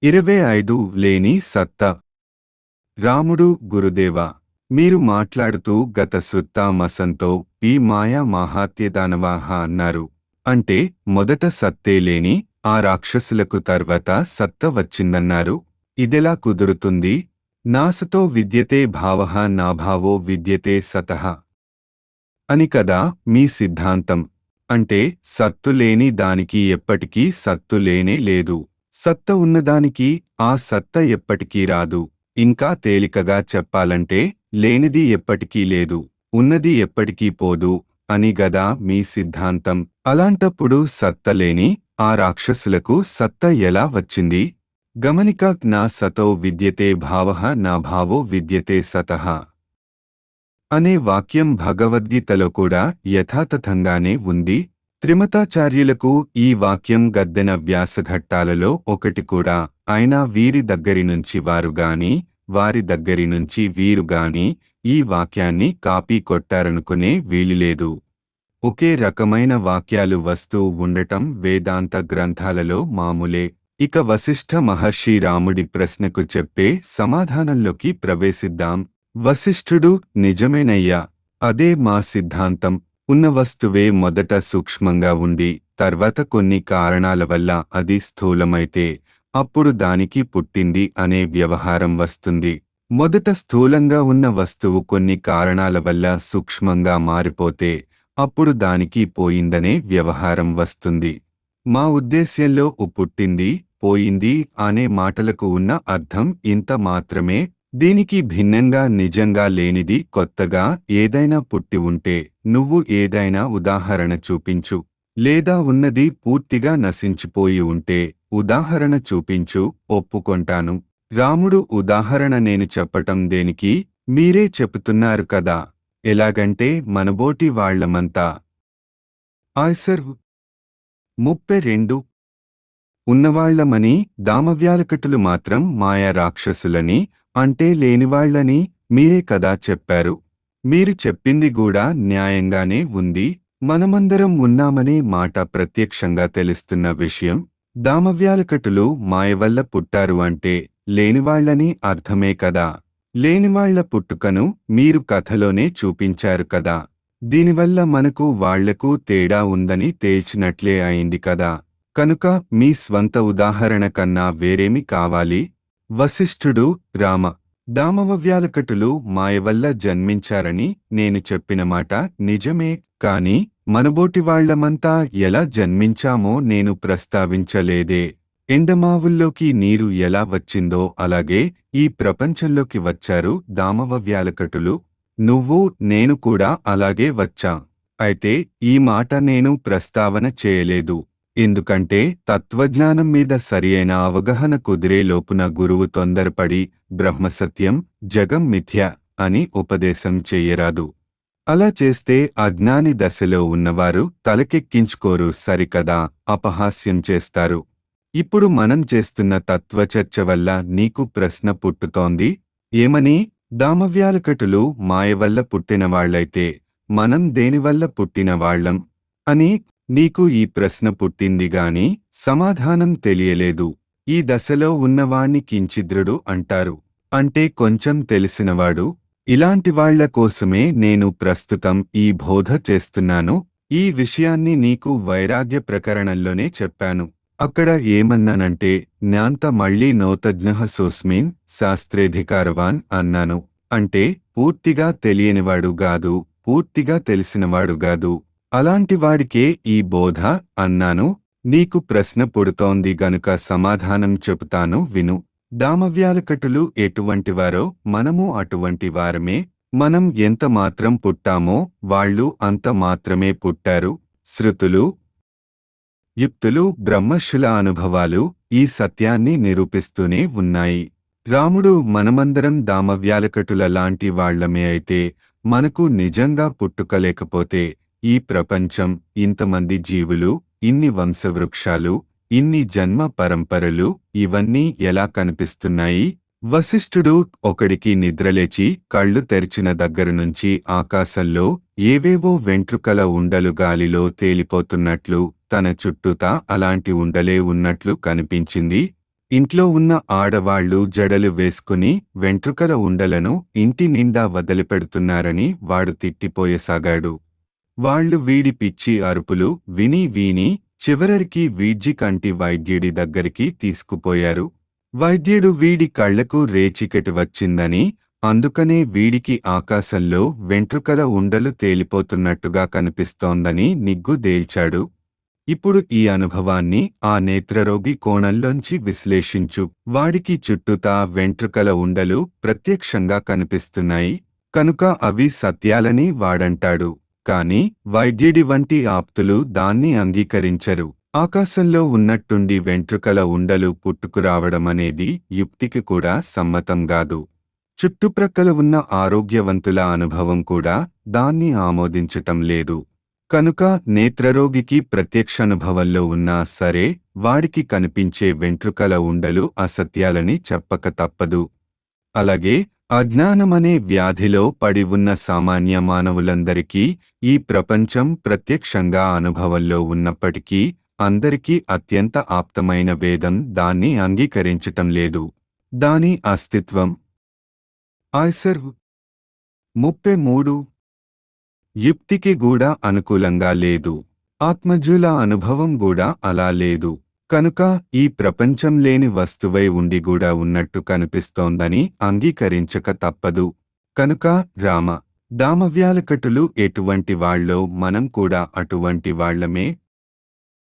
ఇరవై ఐదు లేని సత్త రాముడు గురుదేవ మీరు మాట్లాడుతూ గత సుత్తా మసంతో పి మాయా మహాత్యదానవాహ అన్నారు అంటే మొదట సత్తే లేని ఆ రాక్షసులకు తర్వాత సత్త వచ్చిందన్నారు ఇదెలా కుదురుతుంది నాసతో విద్యతే భావ నాభావో విద్యతే సతః అని కదా మీ సిద్ధాంతం అంటే సత్తు లేని దానికి ఎప్పటికీ సత్తు లేనే లేదు సత్త ఉన్నదానికి ఆ సత్త ఎప్పటికీ రాదు ఇంకా తేలికగా చెప్పాలంటే లేనిది ఎప్పటికీ లేదు ఉన్నది ఎప్పటికీ పోదు అని గదా మీ సిద్ధాంతం అలాంటప్పుడు సత్త లేని ఆ రాక్షసులకు సత్త ఎలా వచ్చింది గమనిక నా సతో విద్యతే భావ నా భావో విద్యతే సతః అనే వాక్యం భగవద్గీతలో కూడా యథాతథంగానే ఉంది త్రిమతాచార్యులకు ఈ వాక్యం గద్దెన వ్యాసఘట్టాలలో ఒకటి కూడా అయినా వీరి దగ్గరి నుంచి వారు గాని వారి దగ్గరి నుంచి వీరు గాని ఈ వాక్యాన్ని కాపీ కొట్టారనుకునే వీలులేదు ఒకే రకమైన వాక్యాలు వస్తూ ఉండటం వేదాంత గ్రంథాలలో మామూలే ఇక వశిష్ఠ మహర్షి రాముడి ప్రశ్నకు చెప్పే సమాధానంలోకి ప్రవేశిద్దాం వశిష్ఠుడు నిజమేనయ్యా అదే మా సిద్ధాంతం ఉన్న వస్తువే మొదట సూక్ష్మంగా ఉండి తర్వాత కొన్ని కారణాల వల్ల అది స్థూలమైతే అప్పుడు దానికి పుట్టింది అనే వ్యవహారం వస్తుంది మొదట స్థూలంగా ఉన్న వస్తువు కొన్ని కారణాల వల్ల సూక్ష్మంగా మారిపోతే అప్పుడు దానికి పోయిందనే వ్యవహారం వస్తుంది మా ఉద్దేశ్యంలో ఉ పుట్టింది పోయింది అనే మాటలకు ఉన్న అర్థం ఇంత మాత్రమే దీనికి భిన్నంగా నిజంగా లేనిది కొత్తగా ఏదైనా పుట్టి ఉంటే నువ్వు ఏదైనా ఉదాహరణ చూపించు లేదా ఉన్నది పూర్తిగా నశించిపోయి ఉంటే ఉదాహరణ చూపించు ఒప్పుకొంటాను రాముడు ఉదాహరణ నేను చెప్పటం దేనికి మీరే చెబుతున్నారు కదా ఎలాగంటే మనబోటి వాళ్లమంతా ఆయ్సర్ ముప్పై రెండు ఉన్నవాళ్లమని దామవ్యాలకటులు మాత్రం మాయా రాక్షసులని అంటే లేనివాళ్లని మీరే కదా చెప్పారు మీరు చెప్పింది కూడా న్యాయంగానే ఉంది మనమందరం ఉన్నామనే మాట ప్రత్యక్షంగా తెలుస్తున్న విషయం దామవ్యాలకటులు మాయ వల్ల పుట్టారు అంటే లేనివాళ్లని అర్థమే కదా లేనివాళ్ల పుట్టుకను మీరు కథలోనే చూపించారు కదా దీనివల్ల మనకు వాళ్లకు తేడా ఉందని తేల్చినట్లే అయింది కదా కనుక మీ స్వంత ఉదాహరణ కన్నా వేరేమి కావాలి వశిష్ఠుడు రామ దామవవ్యాలకటులు మాయవల్ల జన్మించారని నేను చెప్పిన మాట నిజమే కాని మనబోటి వాళ్లమంతా ఎలా జన్మించామో నేను ప్రస్తావించలేదే ఎండమావుల్లోకి నీరు ఎలా వచ్చిందో అలాగే ఈ ప్రపంచంలోకి వచ్చారు దామవవ్యాలకటులు నువ్వు నేను కూడా అలాగే వచ్చా అయితే ఈ మాట నేను ప్రస్తావన చేయలేదు ఎందుకంటే తత్వజ్ఞానం మీద సరియైన అవగాహన కుదిరే లోపున గురువు తొందరపడి బ్రహ్మసత్యం జగం మిథ్య అని ఉపదేశం చెయ్యరాదు అలా చేస్తే అజ్ఞాని దశలో ఉన్నవారు తలకెక్కించుకోరు సరికదా అపహాస్యం చేస్తారు ఇప్పుడు మనం చేస్తున్న తత్వచర్చ వల్ల నీకు ప్రశ్న పుట్టుతోంది ఏమని దామవ్యాలకటులు మాయవల్ల పుట్టినవాళ్లైతే మనం దేనివల్ల పుట్టినవాళ్లం అని నీకు ఈ ప్రశ్న పుట్టింది గాని సమాధానం తెలియలేదు ఈ దశలో ఉన్నవాణ్ణి కించిద్రుడు అంటారు అంటే కొంచెం తెలిసినవాడు ఇలాంటి వాళ్ల కోసమే నేను ప్రస్తుతం ఈ బోధ చేస్తున్నాను ఈ విషయాన్ని నీకు వైరాగ్య ప్రకరణంలోనే చెప్పాను అక్కడ ఏమన్నానంటే జ్ఞాంత మళ్ళీ నోతజ్ఞ సోస్మిన్ శాస్త్రేధికారవాన్ అన్నాను అంటే పూర్తిగా తెలియనివాడు గాదు పూర్తిగా తెలిసినవాడు గాదు అలాంటి వాడికే ఈ బోధ అన్నాను నీకు ప్రశ్న పుడుతోంది గనుక సమాధానం చెబుతాను విను దామవ్యాలకటులు ఎటువంటివారో మనము అటువంటి వారమే మనం ఎంత మాత్రం పుట్టామో వాళ్ళు అంత మాత్రమే పుట్టారు శృతులు యుక్తులు బ్రహ్మశుల అనుభవాలు ఈ సత్యాన్ని నిరూపిస్తూనే ఉన్నాయి రాముడు మనమందరం దామవ్యాలకటుల లాంటి వాళ్లమే అయితే మనకు నిజంగా పుట్టుకలేకపోతే ఈ ప్రపంచం ఇంతమంది జీవులు ఇన్ని వంశవృక్షాలు ఇన్ని జన్మ పరంపరలు ఇవన్నీ ఎలా కనిపిస్తున్నాయి వశిష్ఠుడు ఒకడికి నిద్రలేచి కళ్ళు తెరిచిన దగ్గర నుంచి ఆకాశంలో ఏవేవో వెంట్రుకల ఉండలు గాలిలో తేలిపోతున్నట్లు తన చుట్టూతా అలాంటి ఉండలే ఉన్నట్లు కనిపించింది ఇంట్లో ఉన్న ఆడవాళ్లు జడలు వేసుకుని వెంట్రుకల ఉండలను ఇంటి నిండా వదిలిపెడుతున్నారని వాడు తిట్టిపోయసాగాడు వాళ్ళు వీడి పిచ్చి అరుపులు విని వీని చివరికి వీడ్జి కంటి వైద్యుడి దగ్గరికి తీసుకుపోయారు వైద్యుడు వీడి కళ్లకు రేచికటి వచ్చిందని అందుకనే వీడికి ఆకాశంలో వెంట్రుకల ఉండలు తేలిపోతున్నట్టుగా కనిపిస్తోందని నిగ్గుదేల్చాడు ఇప్పుడు ఈ అనుభవాన్ని ఆ నేత్రరోగి కోణంలోంచి విశ్లేషించు వాడికి చుట్టూతా వెంట్రుకల ఉండలు ప్రత్యక్షంగా కనిపిస్తున్నాయి కనుక అవి సత్యాలని వాడంటాడు కాని వైద్యుడి వంటి ఆప్తులు దాన్ని అంగీకరించరు ఆకాశంలో ఉన్నట్టుండి వెంట్రుకల ఉండలు పుట్టుకురావడమనేది యుక్తికి కూడా సమ్మతం కాదు చుట్టుప్రక్కల ఉన్న ఆరోగ్యవంతుల అనుభవం కూడా దాన్ని ఆమోదించటం లేదు కనుక నేత్రరోగికి ప్రత్యక్షానుభవంలో ఉన్నా సరే వాడికి కనిపించే వెంట్రుకల ఉండలు అసత్యాలని చెప్పక తప్పదు అలాగే అజ్ఞానమనే వ్యాధిలో పడి ఉన్న సామాన్య మానవులందరికీ ఈ ప్రపంచం ప్రత్యక్షంగా అనుభవంలో ఉన్నప్పటికీ అందరికీ అత్యంత ఆప్తమైన వేదం దాన్ని అంగీకరించటం లేదు దాని అస్తిత్వం ఆయ్సర్ ముప్పై మూడు యుక్తికి కూడా అనుకూలంగా లేదు ఆత్మజుల అనుభవం కూడా అలా లేదు కనుక ఈ ప్రపంచం లేని వస్తువై ఉండి కూడా ఉన్నట్టు కనిపిస్తోందని అంగీకరించక తప్పదు కనుక రామ దామవ్యాలకటులు ఎటువంటి వాళ్ళో మనం కూడా అటువంటి వాళ్లమే